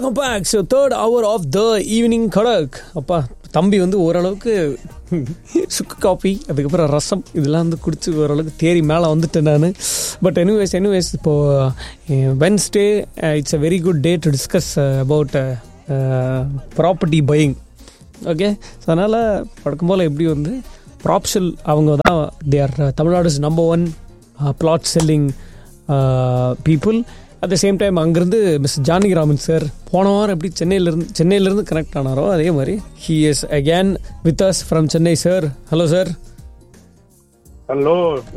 welcome back so third hour of the evening கடக் அப்பா தம்பி வந்து ஓரளவுக்கு சுக்கு காஃபி அதுக்கப்புறம் ரசம் இதெல்லாம் வந்து குடிச்சு ஓரளவுக்கு தேறி மேலே வந்துட்டேன் நான் பட் எனிவேஸ் எனிவேஸ் இப்போது Wednesday it's a very good day to discuss about property buying okay so அதனால் வழக்கம் போல் எப்படி வந்து ப்ராப்ஷல் அவங்க தான் they are Tamil Nadu's number one flat selling people at the same time அங்கேருந்து மிஸ் ஜானகிராமன் சார் போன வாரம் எப்படி சென்னையிலேருந்து சென்னையிலேருந்து கனெக்ட் ஆனாரோ அதே மாதிரி he is again with us from Chennai sir hello sir hello